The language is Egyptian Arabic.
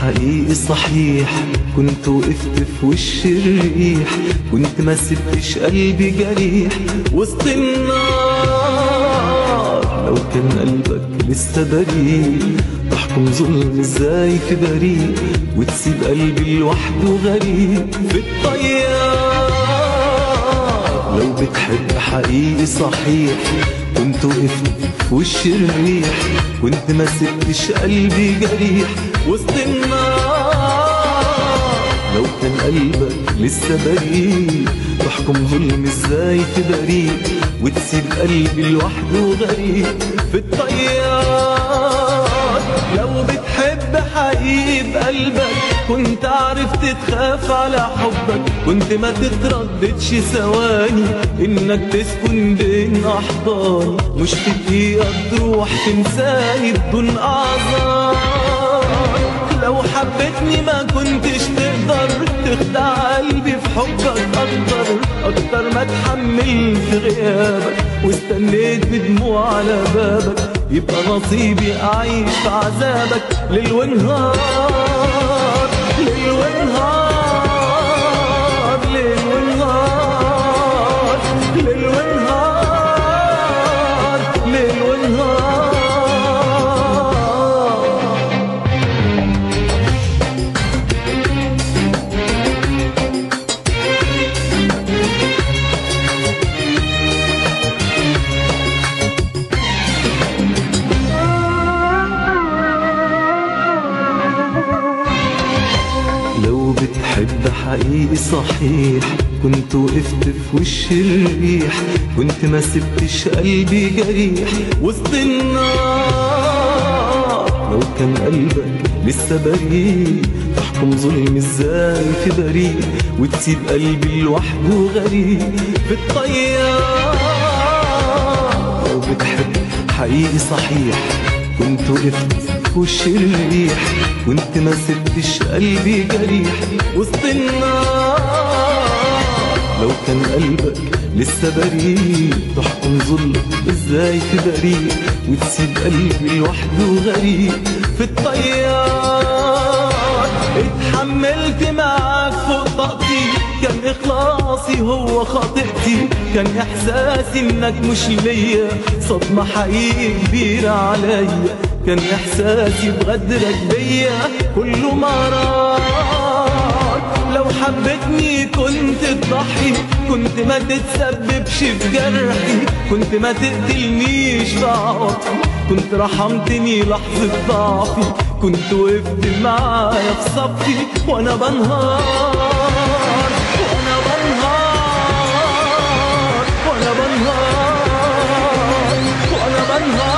حقيقي صحيح كنت وقفت في وش الريح كنت ما سبتش قلبي جريح وسط النار لو كان قلبك لسه بريء تحكم ظلم ازاي في بريء وتسيب قلبي لوحده غريب في الطيار لو بتحب حقيقي صحيح كنت وقفت في وش الريح كنت ما سبتش قلبي جريح وسط النار لو كان قلبك لسه بريء تحكم ظلم ازاي في بريء وتسيب قلبي لوحده غريب في الطيار لو بتحب حقيقي بقلبك كنت عرفت تخاف على حبك كنت ما تترددش ثواني انك تسكن بين احضاني مش في دقيقة تروح تنساني بدون اعذار لو حبيتني ما كنتش تقدر تخدع قلبي في حبك اكتر اكتر ما اتحملت غيابك واستنيت بدموع على بابك يبقى نصيبي اعيش في عذابك ليل ونهار ليل ونهار ليل ونهار ليل ونهار ليل ونهار لو بتحب حقيقي صحيح كنت وقفت في وش الريح كنت ما سبتش قلبي جريح وسط النار لو كان قلبك لسه بريء تحكم ظلم ازاي في بريء وتسيب قلبي لوحده غريب في الطيار لو بتحب حقيقي صحيح كنت وقفت في وش الريح كنت ما سبتش قلبي جريح وسط النار لو كان قلبك لسه بريء تحكم ظلم ازاي في بريء وتسيب قلبي لوحده غريب في الطيار اتحملت معاك فوق طاقتي كان اخلاصي هو خاطئتي كان احساسي انك مش ليا صدمة حقيقي كبيرة عليا كان احساسي بغدرك بيا كله مرار لو حبيتني كنت تضحي كنت ما تتسببش في جرحي كنت ما تقتلنيش في عواطفي كنت رحمتني لحظة ضعفي كنت وقفت معايا في صفي وانا بنهار وانا بنهار وانا بنهار وانا بنهار